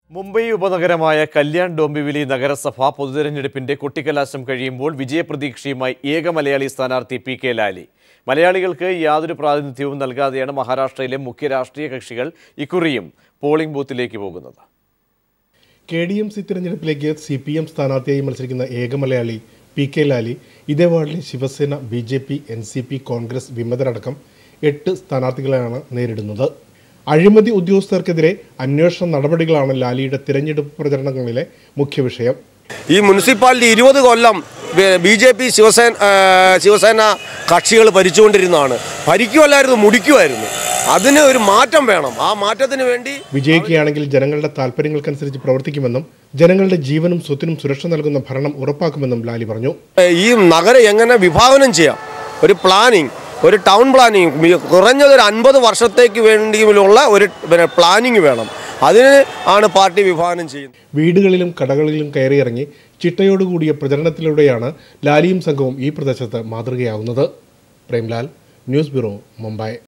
മുംബൈ ഉപനഗരമായ കല്യാൺ ഡോംബിവിലി നഗരസഭ പൊതുതെരഞ്ഞെടുപ്പിന്റെ കൊട്ടിക്കലാശം കഴിയുമ്പോൾ വിജയപ്രതീക്ഷയുമായി ഏക മലയാളി സ്ഥാനാർത്ഥി പി കെ ലാലി മലയാളികൾക്ക് യാതൊരു പ്രാതിനിധ്യവും നൽകാതെയാണ് മഹാരാഷ്ട്രയിലെ മുഖ്യ രാഷ്ട്രീയ കക്ഷികൾ ഇക്കുറിയും പോളിംഗ് ബൂത്തിലേക്ക് പോകുന്നത് കെ ഡി എം സി തിരഞ്ഞെടുപ്പിലേക്ക് സി പി എം സ്ഥാനാർത്ഥിയായി മത്സരിക്കുന്ന ഏക മലയാളി പി കെ ലാലി ഇതേ വാർഡിലെ Shivsena B J P N C P Congress വിമതരടക്കം എട്ട് സ്ഥാനാർത്ഥികളെയാണ് നേരിടുന്നത് അഴിമതി ഉദ്യോഗസ്ഥർക്കെതിരെ അന്വേഷണ നടപടികളാണ് ലാലിയുടെ തിരഞ്ഞെടുപ്പ് പ്രചരണങ്ങളിലെ മുഖ്യ വിഷയം ഈ മുനിസിപ്പാലിറ്റി ഇരുപത് കൊല്ലം ബി ജെ പി ശിവസേന ആ, ശിവസേന കക്ഷികൾ ഭരിച്ചുകൊണ്ടിരുന്നതാണ് ഭരിക്കുമല്ലായിരുന്നു മുടിക്കുമായിരുന്നു അതിന് ഒരു മാറ്റം വേണം ആ മാറ്റത്തിന് വേണ്ടി വിജയിക്കുകയാണെങ്കിൽ ജനങ്ങളുടെ താല്പര്യങ്ങൾക്കനുസരിച്ച് പ്രവർത്തിക്കുമെന്നും ജനങ്ങളുടെ ജീവനും സ്വത്തിനും സുരക്ഷ നൽകുന്ന ഭരണം ഉറപ്പാക്കുമെന്നും ലാലി പറഞ്ഞു ഏ, ഈ നഗരം എങ്ങനെ വിഭാവനം ചെയ്യാം ഒരു പ്ലാനിങ് ഒരു ടൗൺ പ്ലാനിങ് കുറഞ്ഞത് ഒരു അൻപത് വർഷത്തേക്ക് വേണ്ടിയുള്ള ഒരു പിന്നെ പ്ലാനിങ് വേണം അതിന് ആണ് പാർട്ടി വിഭാവനം ചെയ്യുന്നത് വീടുകളിലും കടകളിലും കയറിയിറങ്ങി ചിട്ടയോടുകൂടിയ പ്രചരണത്തിലൂടെയാണ് ലാലിയും സംഘവും ഈ പ്രദേശത്ത് മാതൃകയാവുന്നത് പ്രേംലാൽ ന്യൂസ് ബ്യൂറോ മുംബൈ